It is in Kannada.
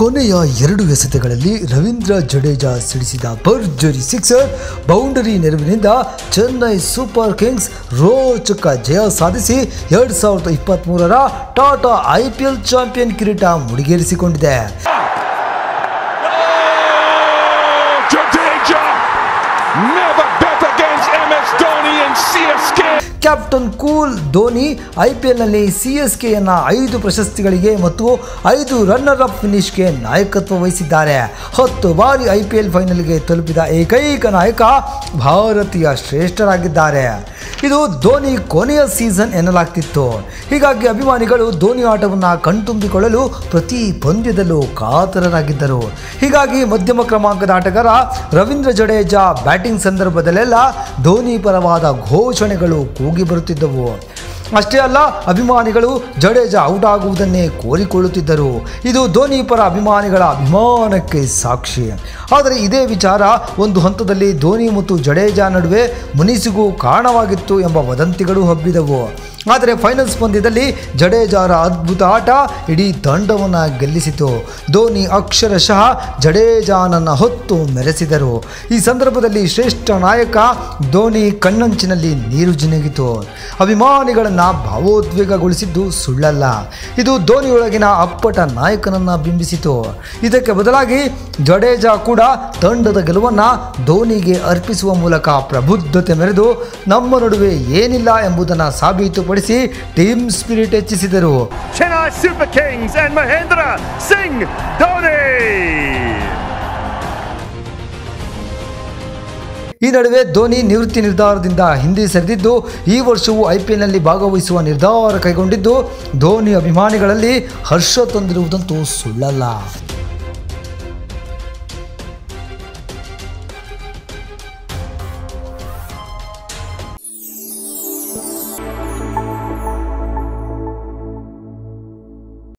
ಕೊನೆಯ ಎರಡು ಎಸೆತಗಳಲ್ಲಿ ರವೀಂದ್ರ ಜಡೇಜಾ ಸಿಡಿಸಿದ ಭರ್ಜರಿ ಸಿಕ್ಸರ್ ಬೌಂಡರಿ ನೆರವಿನಿಂದ ಚೆನ್ನೈ ಸೂಪರ್ ಕಿಂಗ್ಸ್ ರೋಚಕ ಜಯ ಸಾಧಿಸಿ ಎರಡ್ ಸಾವಿರದ ಇಪ್ಪತ್ತ್ಮೂರರ ಟಾಟಾ ಐಪಿಎಲ್ ಚಾಂಪಿಯನ್ ಕಿರೀಟ ಮುಡಿಗೇರಿಸಿಕೊಂಡಿದೆ Jadeja never bet against MS Dhoni and CSK. Captain cool Dhoni ಐಪಿಎಲ್ನಲ್ಲಿ ಸಿ ಎಸ್ ಕೆಯನ್ನ ಐದು ಪ್ರಶಸ್ತಿಗಳಿಗೆ ಮತ್ತು ಐದು ರನ್ನರ್ ಅಪ್ ಫಿನಿಶ್ಗೆ ನಾಯಕತ್ವ ವಹಿಸಿದ್ದಾರೆ ಹತ್ತು ಬಾರಿ ಐ ಪಿ ಎಲ್ ಫೈನಲ್ಗೆ ತಲುಪಿದ ಏಕೈಕ ನಾಯಕ ಭಾರತೀಯ ಶ್ರೇಷ್ಠರಾಗಿದ್ದಾರೆ ಇದು ಧೋನಿ ಕೊನೆಯ ಸೀಸನ್ ಎನ್ನಲಾಗ್ತಿತ್ತು ಹೀಗಾಗಿ ಅಭಿಮಾನಿಗಳು ಧೋನಿ ಆಟವನ್ನು ಕಣ್ತುಂಬಿಕೊಳ್ಳಲು ಪ್ರತಿ ಪಂದ್ಯದಲ್ಲೂ ಕಾತರರಾಗಿದ್ದರು ಹೀಗಾಗಿ ಮಧ್ಯಮ ಕ್ರಮಾಂಕದ ಆಟಗಾರ ರವೀಂದ್ರ ಜಡೇಜಾ ಬ್ಯಾಟಿಂಗ್ ಸಂದರ್ಭದಲ್ಲೆಲ್ಲ ಧೋನಿ ಪರವಾದ ಘೋಷಣೆಗಳು ಕೂಗಿ ಬರುತ್ತಿದ್ದವು ಅಷ್ಟೇ ಅಲ್ಲ ಅಭಿಮಾನಿಗಳು ಜಡೇಜಾ ಔಟ್ ಆಗುವುದನ್ನೇ ಕೋರಿಕೊಳ್ಳುತ್ತಿದ್ದರು ಇದು ಧೋನಿ ಪರ ಅಭಿಮಾನಿಗಳ ಅಭಿಮಾನಕ್ಕೆ ಸಾಕ್ಷಿ ಆದರೆ ಇದೇ ವಿಚಾರ ಒಂದು ಹಂತದಲ್ಲಿ ಧೋನಿ ಮತ್ತು ಜಡೇಜಾ ನಡುವೆ ಮುನಿಸಿಗೂ ಕಾರಣವಾಗಿತ್ತು ಎಂಬ ವದಂತಿಗಳು ಹಬ್ಬಿದವು ಆದರೆ ಫೈನಲ್ಸ್ ಪಂದ್ಯದಲ್ಲಿ ಜಡೇಜಾರ ಅದ್ಭುತ ಆಟ ಇಡೀ ತಂಡವನ್ನು ಗೆಲ್ಲಿಸಿತು ಧೋನಿ ಅಕ್ಷರಶಃ ಜಡೇಜಾನನ್ನು ಹೊತ್ತು ಮೆರೆಸಿದರು ಈ ಸಂದರ್ಭದಲ್ಲಿ ಶ್ರೇಷ್ಠ ನಾಯಕ ಧೋನಿ ಕಣ್ಣಂಚಿನಲ್ಲಿ ನೀರು ಜಿನುಗಿತು ಅಭಿಮಾನಿಗಳನ್ನು ಭಾವೋದ್ವೇಗಗೊಳಿಸಿದ್ದು ಸುಳ್ಳಲ್ಲ ಇದು ಧೋನಿಯೊಳಗಿನ ಅಪ್ಪಟ ನಾಯಕನನ್ನು ಬಿಂಬಿಸಿತು ಇದಕ್ಕೆ ಬದಲಾಗಿ ಜಡೇಜಾ ಕೂಡ ತಂಡದ ಗೆಲುವನ್ನು ಧೋನಿಗೆ ಅರ್ಪಿಸುವ ಮೂಲಕ ಪ್ರಬುದ್ಧತೆ ಮೆರೆದು ನಮ್ಮ ನಡುವೆ ಏನಿಲ್ಲ ಎಂಬುದನ್ನು ಸಾಬೀತುಪಡಿಸಿ ಟೀಮ್ ಸ್ಪಿರಿಟ್ ಹೆಚ್ಚಿಸಿದರು Chennai Super Kings and Mahendra Singh Dhoni. ಈ ನಡುವೆ ಧೋನಿ ನಿವೃತ್ತಿ ನಿರ್ಧಾರದಿಂದ ಹಿಂದೆ ಸರಿದಿದ್ದು ಈ ವರ್ಷವೂ ಐ ಪಿ ಎಲ್ನಲ್ಲಿ ಭಾಗವಹಿಸುವ ನಿರ್ಧಾರ ಕೈಗೊಂಡಿದ್ದು ಧೋನಿ ಅಭಿಮಾನಿಗಳಲ್ಲಿ ಹರ್ಷ ತಂದಿರುವುದಂತೂ ಸುಳ್ಳಲ್ಲ